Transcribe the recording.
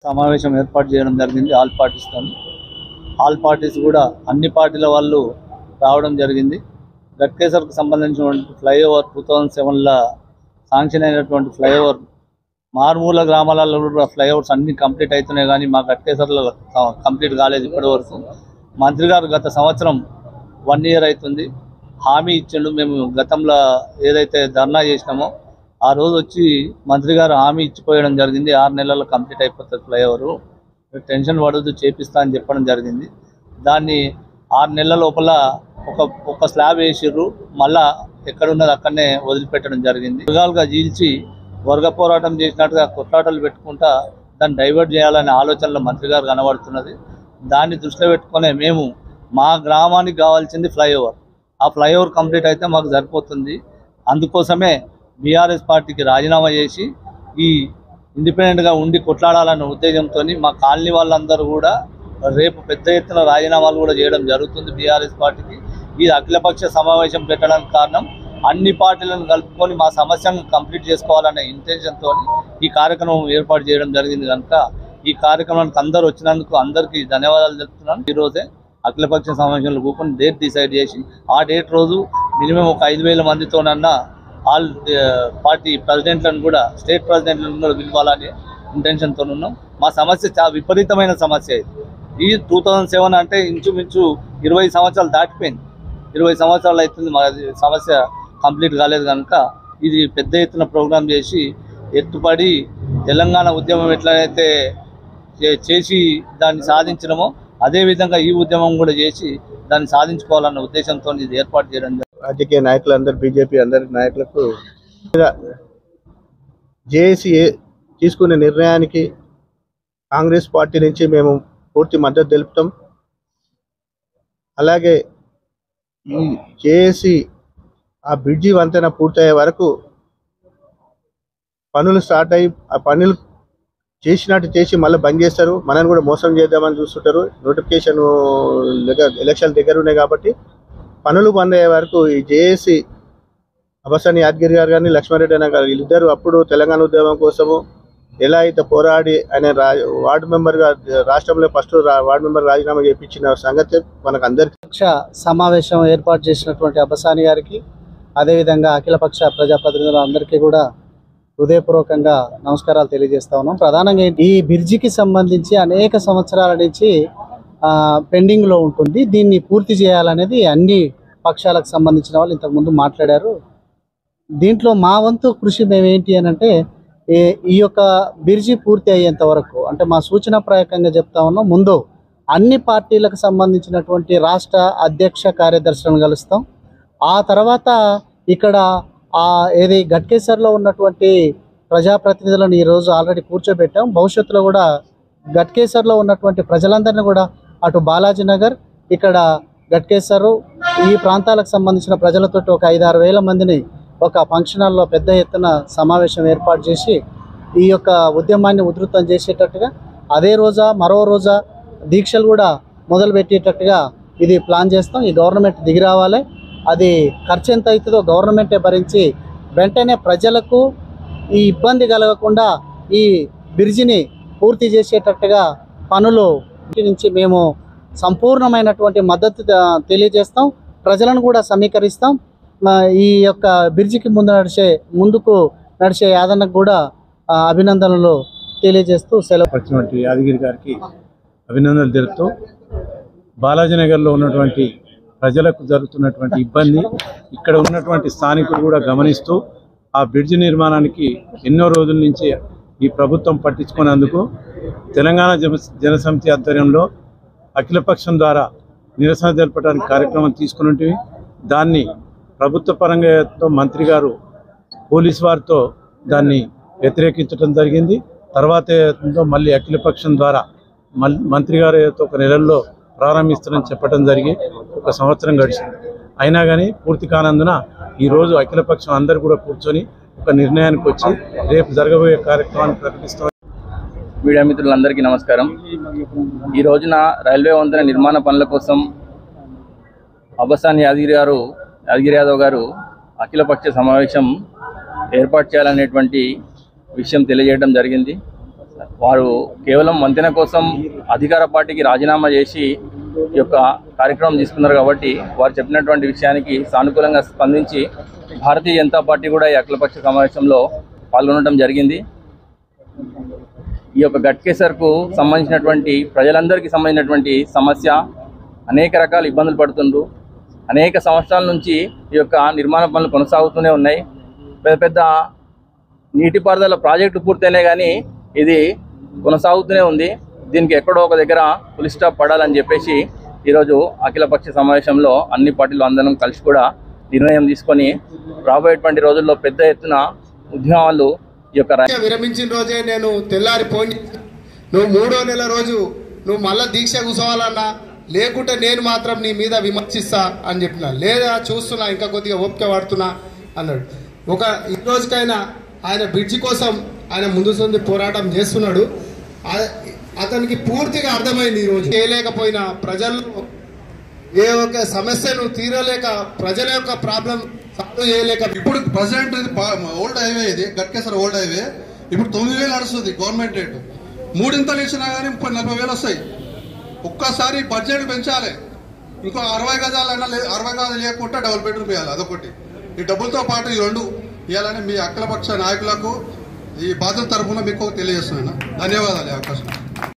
సమావేశం ఏర్పాటు చేయడం జరిగింది ఆల్ పార్టీస్తో ఆల్ పార్టీస్ కూడా అన్ని పార్టీల వాళ్ళు రావడం జరిగింది గట్కేసర్కు సంబంధించినటువంటి ఫ్లైఓవర్ టూ థౌజండ్ సెవెన్లో శాంక్షన్ అయినటువంటి ఫ్లైఓవర్ మారుమూల గ్రామాలలో కూడా ఫ్లైఓవర్స్ అన్ని కంప్లీట్ అవుతున్నాయి కానీ మా గట్కేసర్లో కంప్లీట్ కాలేదు ఇప్పటి వరకు మంత్రి గారు గత సంవత్సరం వన్ ఇయర్ అవుతుంది హామీ ఇచ్చిండు మేము గతంలో ఏదైతే ధర్నా చేసినామో ఆ రోజు వచ్చి మంత్రి గారు హామీ ఇచ్చిపోయడం జరిగింది ఆరు నెలల్లో కంప్లీట్ అయిపోతుంది ఫ్లైఓవర్ టెన్షన్ పడొద్దు చేపిస్తా అని చెప్పడం జరిగింది దాన్ని ఆరు నెలల లోపల ఒక ఒక స్లాబ్ వేసిర్రు మళ్ళా ఎక్కడున్నది అక్కడనే వదిలిపెట్టడం జరిగింది మృగాలుగా చీల్చి వర్గ పోరాటం చేసినట్టుగా కొట్లాటలు పెట్టుకుంటా దాన్ని డైవర్ట్ చేయాలనే ఆలోచనలో మంత్రి గారు కనబడుతున్నది దాన్ని దృష్టిలో పెట్టుకునే మేము మా గ్రామానికి కావాల్సింది ఫ్లైఓవర్ ఆ ఫ్లైఓవర్ కంప్లీట్ అయితే మాకు సరిపోతుంది అందుకోసమే బీఆర్ఎస్ పార్టీకి రాజీనామా చేసి ఈ ఇండిపెండెంట్గా ఉండి కొట్లాడాలన్న ఉద్దేశంతో మా కాలనీ వాళ్ళందరూ కూడా రేపు పెద్ద ఎత్తున రాజీనామాలు కూడా చేయడం జరుగుతుంది బీఆర్ఎస్ పార్టీకి ఇది అఖిలపక్ష సమావేశం పెట్టడానికి కారణం అన్ని పార్టీలను కలుపుకొని మా సమస్యను కంప్లీట్ చేసుకోవాలనే ఇంటెన్షన్తో ఈ కార్యక్రమం ఏర్పాటు చేయడం జరిగింది కనుక ఈ కార్యక్రమానికి అందరూ వచ్చినందుకు అందరికీ ధన్యవాదాలు తెలుపుతున్నాను ఈరోజే అఖిలపక్ష సమావేశంలో కూర్చొని డేట్ డిసైడ్ చేసి ఆ డేట్ రోజు మినిమం ఒక ఐదు వేల మందితోనన్నా ఆల్ పార్టీ ప్రెసిడెంట్లను కూడా స్టేట్ ప్రెసిడెంట్లను కూడా పిలవాలని ఇంటెన్షన్తో ఉన్నాం మా సమస్య చాలా విపరీతమైన సమస్య ఇది ఈ టూ థౌజండ్ సెవెన్ అంటే ఇంచుమించు ఇరవై సంవత్సరాలు దాటిపోయింది ఇరవై సంవత్సరాలు అవుతుంది మా సమస్య కంప్లీట్ కాలేదు కనుక ఇది పెద్ద ఎత్తున ప్రోగ్రామ్ చేసి ఎత్తుపడి తెలంగాణ ఉద్యమం ఎట్లయితే చే- చేసి దాన్ని సాధించడమో అదే విధంగా ఈ ఉద్యమం కూడా చేసి దాన్ని సాధించుకోవాలన్న ఉద్దేశంతో ఇది ఏర్పాటు చేయడం జరిగింది. రాజకీయ నాయకులందరూ బీజేపీ అందరి నాయకులకు జేఏసీ తీసుకునే నిర్ణయానికి కాంగ్రెస్ పార్టీ నుంచి మేము పూర్తి మద్దతు తెలుపుతాం అలాగే ఈ జేఏసీ ఆ బ్రిడ్జి వంతెన పూర్తయ్యే వరకు పనులు స్టార్ట్ అయ్యి ఆ పనులు చేసినట్టు చేసి మళ్ళీ బంద్ చేస్తారు మనల్ని కూడా మోసం చేద్దామని చూస్తుంటారు నోటిఫికేషన్ దగ్గర ఎలక్షన్ దగ్గర ఉన్నాయి కాబట్టి పనులు బంద్ అయ్యే వరకు ఈ జేఏసీ అబసాని యాదగిరి గారు కానీ లక్ష్మారెడ్డి అన్న గారు వీళ్ళిద్దరు అప్పుడు తెలంగాణ ఉద్యమం కోసము ఎలా అయితే పోరాడి ఆయన రా వార్డు మెంబర్గా రాష్ట్రంలో ఫస్ట్ వార్డు మెంబర్ రాజీనామా చేయించిన సంగతి మనకు అందరికీ పక్ష సమావేశం ఏర్పాటు చేసినటువంటి అబ్బసాని గారికి అదేవిధంగా అఖిలపక్ష ప్రజాప్రతినిధులు అందరికీ కూడా హృదయపూర్వకంగా నమస్కారాలు తెలియజేస్తా ఉన్నాం ప్రధానంగా ఈ బ్రిడ్జికి సంబంధించి అనేక సంవత్సరాల నుంచి ఆ, పెండింగ్లో ఉంటుంది దీన్ని పూర్తి చేయాలనేది అన్ని పక్షాలకు సంబంధించిన వాళ్ళు ఇంతకుముందు మాట్లాడారు దీంట్లో మా వంతు కృషి మేము ఏంటి అని అంటే ఈ- ఈ యొక్క బ్రిడ్జి పూర్తి అయ్యేంత వరకు అంటే మా సూచన ప్రాయకంగా చెప్తా ఉన్నాం ముందు అన్ని పార్టీలకు సంబంధించినటువంటి రాష్ట్ర అధ్యక్ష కార్యదర్శులను కలుస్తాం ఆ తర్వాత ఇక్కడ ఆ ఏది గట్కేసర్లో ఉన్నటువంటి ప్రజాప్రతినిధులను ఈరోజు ఆల్రెడీ కూర్చోబెట్టాం భవిష్యత్తులో కూడా గట్కేసర్లో ఉన్నటువంటి ప్రజలందరినీ కూడా అటు బాలాజీ నగర్ ఇక్కడ గట్కేసరు ఈ ప్రాంతాలకు సంబంధించిన ప్రజలతోటి ఒక ఐదు ఆరు వేల మందిని ఒక ఫంక్షన్ హాల్లో పెద్ద ఎత్తున సమావేశం ఏర్పాటు చేసి ఈ యొక్క ఉద్యమాన్ని ఉధృతం చేసేటట్టుగా అదే రోజా మరో రోజా దీక్షలు కూడా మొదలు పెట్టేటట్టుగా ఇది ప్లాన్ చేస్తాం ఈ గవర్నమెంట్ దిగి రావాలి అది ఖర్చు ఎంత అవుతుందో గవర్నమెంటే భరించి వెంటనే ప్రజలకు ఈ ఇబ్బంది కలగకుండా ఈ బ్రిడ్జిని పూర్తి చేసేటట్టుగా పనులు నుంచి మేము సంపూర్ణమైనటువంటి మద్దతు త- తెలియజేస్తాం ప్రజలను కూడా సమీకరిస్తాం మా ఈ యొక్క బ్రిడ్జికి ముందు నడిచే ముందుకు నడిచే యాదన్నకు కూడా ఆ, అభినందనలు తెలియజేస్తూ సెలవు వచ్చినటువంటి యాదగిరి గారికి అభినందనలు తెలుపుతూ బాలాజీ నగర్లో ఉన్నటువంటి ప్రజలకు జరుగుతున్నటువంటి ఇబ్బంది ఇక్కడ ఉన్నటువంటి స్థానికులు కూడా గమనిస్తూ ఆ బ్రిడ్జ్ నిర్మాణానికి ఎన్నో రోజుల నుంచి ఈ ప్రభుత్వం పట్టించుకున్నందుకు తెలంగాణ జన జనసమితి ఆధ్వర్యంలో అఖిలపక్షం ద్వారా నిరసన తెలపడానికి కార్యక్రమం తీసుకున్నట్టు దాన్ని ప్రభుత్వ పరంగా మంత్రి గారు పోలీస్ వారితో దాన్ని వ్యతిరేకించడం జరిగింది తర్వాత ఏదో మళ్ళీ అఖిలపక్షం ద్వారా మల్- మంత్రి గారు ఏదో ఒక నెలల్లో ప్రారంభిస్తారని చెప్పడం జరిగి ఒక సంవత్సరం గడిచింది అయినా కానీ పూర్తి కానందున ఈరోజు అఖిలపక్షం అందరు కూడా కూర్చొని ఒక నిర్ణయానికి వచ్చి రేపు జరగబోయే కార్యక్రమాన్ని ప్రకటిస్తాం మీడియా మిత్రులందరికీ నమస్కారం ఈ రోజున రైల్వే వంతెన నిర్మాణ పనుల కోసం అబసాన్ యాదగిరి గారు యాదగిరి యాదవ్ గారు అఖిలపక్ష సమావేశం ఏర్పాటు చేయాలనేటువంటి విషయం తెలియజేయడం జరిగింది వారు కేవలం వంతెన కోసం అధికార పార్టీకి రాజీనామా చేసి ఈ యొక్క కార్యక్రమం తీసుకున్నారు కాబట్టి వారు చెప్పినటువంటి విషయానికి సానుకూలంగా స్పందించి భారతీయ జనతా పార్టీ కూడా ఈ అఖిలపక్ష సమావేశంలో పాల్గొనడం జరిగింది ఈ యొక్క గట్కేసర్కు సంబంధించినటువంటి ప్రజలందరికీ సంబంధించినటువంటి సమస్య అనేక రకాల ఇబ్బందులు పడుతుండ్రు అనేక సంవత్సరాల నుంచి ఈ యొక్క నిర్మాణ పనులు కొనసాగుతూనే ఉన్నాయి పెద్ద పెద్ద నీటిపారుదల ప్రాజెక్టు పూర్తయినాయి కానీ ఇది కొనసాగుతూనే ఉంది దీనికి ఎక్కడో ఒక దగ్గర పులి స్టాప్ పడాలని చెప్పేసి ఈరోజు అఖిలపక్ష సమావేశంలో అన్ని పార్టీలు అందరం కలిసి కూడా నిర్ణయం తీసుకొని రాబోయేటువంటి రోజుల్లో పెద్ద ఎత్తున ఉద్యమాలు ఈ యొక్క రా- విరమించిన రోజే నేను తెల్లారి ఫోన్ చేసి, నువ్వు మూడో నెల రోజు నువ్వు మళ్ళా దీక్ష కూర్చోవాలన్నా లేకుంటే నేను మాత్రం నీ మీద విమర్శిస్తా అని చెప్పిన లేదా చూస్తున్నా ఇంకా కొద్దిగా ఓపిక పడుతున్నా అన్నాడు ఒక ఈ రోజుకైనా ఆయన బ్రిడ్జి కోసం ఆయన ముందు సంది పోరాటం చేస్తున్నాడు ఆ- అతనికి పూర్తిగా అర్థమైంది ఈ రోజు చేయలేకపోయినా ప్రజల్లో ఏ ఒక్క సమస్యను తీరలేక ప్రజల యొక్క ప్రాబ్లం సాల్వ్ చేయలేక ఇప్పుడు ప్రజెంట్ ఇది ఓల్డ్ హైవే ఇది గట్కేసర్ ఓల్డ్ హైవే ఇప్పుడు తొమ్మిది వేలు నడుస్తుంది గవర్నమెంట్ రేటు మూడింతలు ఇచ్చినా కానీ ముప్పై నలభై వేలు వస్తాయి ఒక్కసారి బడ్జెట్ పెంచాలి ఇంకో అరవై గజాలైనా లే అరవై గజాలు లేకుంటే డబుల్ బెడ్రూమ్ ఇవ్వాలి అదొకటి ఈ డబ్బులతో పాటు ఈ రెండు ఇవ్వాలని మీ అఖిలపక్ష నాయకులకు ఈ బాధ్యత తరఫున మీకు తెలియజేస్తున్నాను ధన్యవాదాలు ఈ అవకాశం